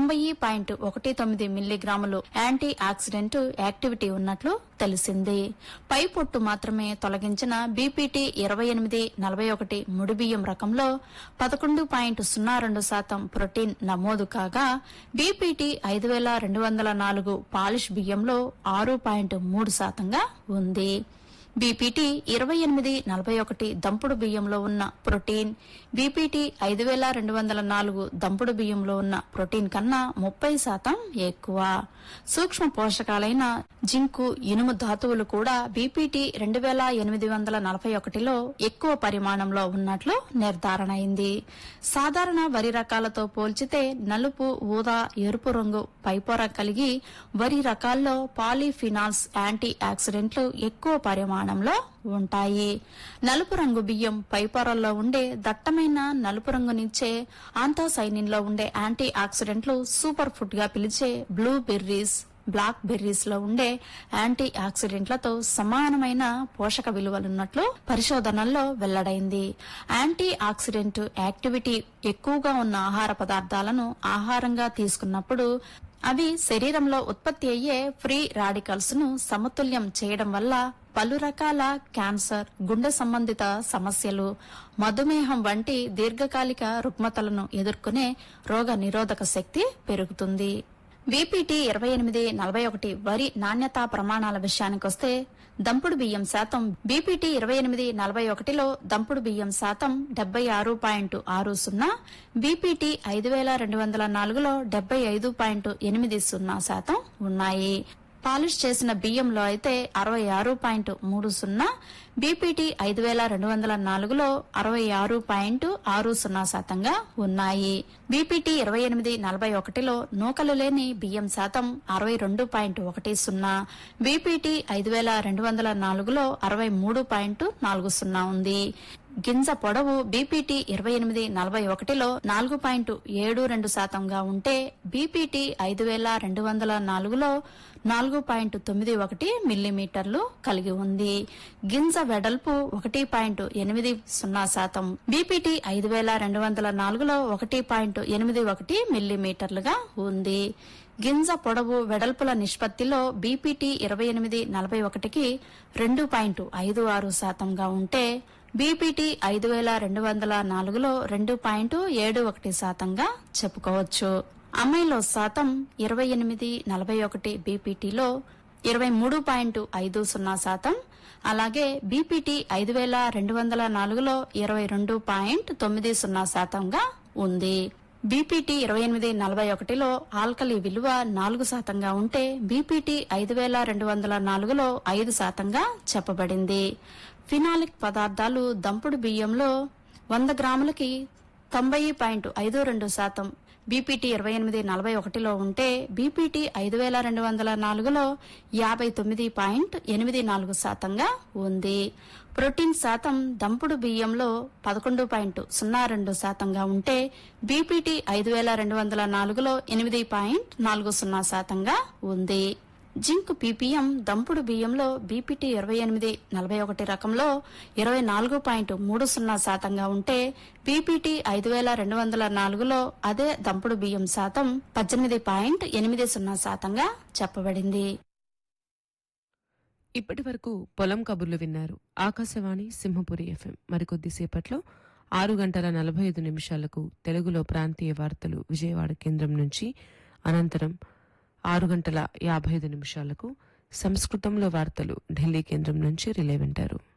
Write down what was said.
తొంభై పాయింట్ ఒకటి తొమ్మిది మిల్లీగ్రాములు యాంటీ ఆక్సిడెంట్ యాక్టివిటీ ఉన్నట్లు తెలిసింది పై పొట్టు మాత్రమే తొలగించిన బీపీటీ ఇరవై ఎనిమిది నలభై ఒకటి ముడి బియ్యం రకంలో పదకొండు పాయింట్ సున్నా రెండు శాతం ప్రోటీన్ నమోదు కాగా బీపీటీ ఐదు వేల రెండు వందల నాలుగు పాలిష్ బియ్యంలో ఆరు పాయింట్ మూడు శాతంగా ఉంది బీపీటీ ఇరవై ఎనిమిది నలభై ఒకటి దంపుడు బియ్యంలో ఉన్న ప్రోటీన్ బీపీటీ ఐదు వేల రెండు వందల నాలుగు దంపుడు బియ్యంలో ఉన్న ప్రోటీన్ కన్నా ముప్పై శాతం ఎక్కువ సూక్ష్మ పోషకాలైన జింకు ఇనుము ధాతువులు కూడా బీపీటీ రెండు వేల ఎనిమిది వందల నలభై ఒకటిలో ఎక్కువ పరిమాణంలో ఉన్నట్లు నిర్ధారణ అయింది సాధారణ వరి రకాలతో పోల్చితే నలుపు ఊదా ఎరుపు రంగు పైపొర కలిగి వరి రకాల్లో పాలీఫినాల్స్ యాంటీ ఆక్సిడెంట్లు ఎక్కువ పరిమాణంలో ఉంటాయి నలుపు రంగు బియ్యం పైపొరల్లో ఉండే దట్టమైన నలుపు రంగునిచ్చే ఆంథోసైనిన్ లో ఉండే యాంటీ ఆక్సిడెంట్లు సూపర్ ఫుడ్ గా పిలిచే బ్లూ బెర్రీస్ బ్లాక్ బెర్రీస్ లో ఉండే యాంటీ ఆక్సిడెంట్లతో సమానమైన పోషక విలువలున్నట్లు పరిశోధనల్లో వెల్లడైంది యాంటీ ఆక్సిడెంట్ యాక్టివిటీ ఎక్కువగా ఉన్న ఆహార పదార్థాలను ఆహారంగా తీసుకున్నప్పుడు అవి శరీరంలో ఉత్పత్తి అయ్యే ఫ్రీ రాడికల్స్ ను సమతుల్యం చేయడం వల్ల పలు రకాల క్యాన్సర్ గుండె సంబంధిత సమస్యలు మధుమేహం వంటి దీర్ఘకాలిక రుగ్మతలను ఎదుర్కొనే రోగ నిరోధక శక్తి పెరుగుతుంది బీపీటీ ఇరవై ఎనిమిది నలభై ఒకటి వరి నాణ్యతా ప్రమాణాల విషయానికొస్తే దంపుడు బియ్యం శాతం బీపీటీ ఇరవై ఎనిమిది నలభై ఒకటిలో దంపుడు బియ్యం శాతం డెబ్బై ఆరు పాయింట్ ఆరు సున్నా బీపీటీ ఐదు వేల రెండు వందల నాలుగులో డెబ్బై ఐదు పాయింట్ ఎనిమిది సున్నా శాతం ఉన్నాయి పాలిష్ చేసిన బియ్యంలో అయితే అరవై ఆరు పాయింట్ మూడు సున్నా బీపీటీ ఐదు వేల రెండు వందల నాలుగులో అరవై ఆరు పాయింట్ ఆరు సున్నా శాతంగా ఉన్నాయి బీపీటీ ఇరవై ఎనిమిది నలభై ఒకటిలో నూకలు లేని బియ్యం శాతం అరవై రెండు పాయింట్ ఒకటి సున్నా బీపీటీ ఐదు వేల రెండు వందల నాలుగులో అరవై మూడు పాయింట్ నాలుగు సున్నా ఉంది గింజ పొడవు బీపీటీ ఇరవై ఎనిమిది నలభై ఒకటిలో నాలుగు పాయింట్ ఏడు రెండు శాతంగా ఉంటే బీపీటీ ఐదు వేల రెండు వందల నాలుగులో నాలుగు పాయింట్ తొమ్మిది ఒకటి మిల్లీమీటర్లు కలిగి ఉంది గింజ వెడల్పు ఒకటి పాయింట్ ఎనిమిది సున్నా శాతం బీపీటీ ఐదు వేల రెండు వందల నాలుగులో ఒకటి పాయింట్ ఎనిమిది ఒకటి మిల్లీమీటర్లుగా ఉంది గింజ పొడవు వెడల్పుల నిష్పత్తిలో బీపీటీ ఇరవై ఎనిమిది నలభై ఒకటికి రెండు పాయింట్ ఐదు ఆరు శాతంగా ఉంటే బీపీటీ ఐదు వేల రెండు వందల నాలుగులో రెండు పాయింట్ ఏడు ఒకటి శాతంగా చెప్పుకోవచ్చు అమ్మాయిలో శాతం ఇరవై ఎనిమిది నలభై ఒకటి బీపీటీలో ఇరవై మూడు పాయింట్ ఐదు సున్నా శాతం అలాగే బీపీటీ ఐదు వేల రెండు వందల నాలుగులో ఇరవై రెండు పాయింట్ తొమ్మిది సున్నా శాతంగా ఉంది బీపీటీ ఇరవై ఎనిమిది నలభై ఒకటిలో ఆల్కలి విలువ నాలుగు శాతంగా ఉంటే బీపీటీ ఐదు వేల రెండు వందల నాలుగులో ఐదు శాతంగా చెప్పబడింది ఫినాలిక్ పదార్థాలు దంపుడు బియ్యంలో వంద గ్రాములకి తొంభై పాయింట్ ఐదు రెండు శాతం బీపీటీ ఇరవై ఎనిమిది నలభై ఒకటిలో ఉంటే బీపీటీ ఐదు వేల రెండు వందల నాలుగులో యాభై తొమ్మిది పాయింట్ ఎనిమిది నాలుగు శాతంగా ఉంది ప్రోటీన్ శాతం దంపుడు బియ్యంలో పదకొండు పాయింట్ సున్నా రెండు శాతంగా ఉంటే బీపీటీ ఐదు వేల రెండు వందల నాలుగులో ఎనిమిది పాయింట్ నాలుగు సున్నా శాతంగా ఉంది జింక్ పీపీఎం దంపుడు బియ్యంలో బీపీటీ ఇరవై ఎనిమిది నలభై ఒకటి రకంలో ఇరవై నాలుగు పాయింట్ మూడు సున్నా శాతంగా ఉంటే బీపీటీ ఐదు వేల రెండు వందల నాలుగులో అదే దంపుడు బియ్యం శాతం పద్దెనిమిది పాయింట్ ఎనిమిది సున్నా శాతంగా చెప్పబడింది ఇప్పటి వరకు పొలం కబుర్లు విన్నారు ఆకాశవాణి సింహపురి ఎఫ్ఎం మరికొద్దిసేపట్లో ఆరు గంటల నలభై ఐదు నిమిషాలకు తెలుగులో ప్రాంతీయ వార్తలు విజయవాడ కేంద్రం నుంచి అనంతరం ఆరు గంటల యాభై ఐదు నిమిషాలకు సంస్కృతంలో వార్తలు ఢిల్లీ కేంద్రం నుంచి రిలే వింటారు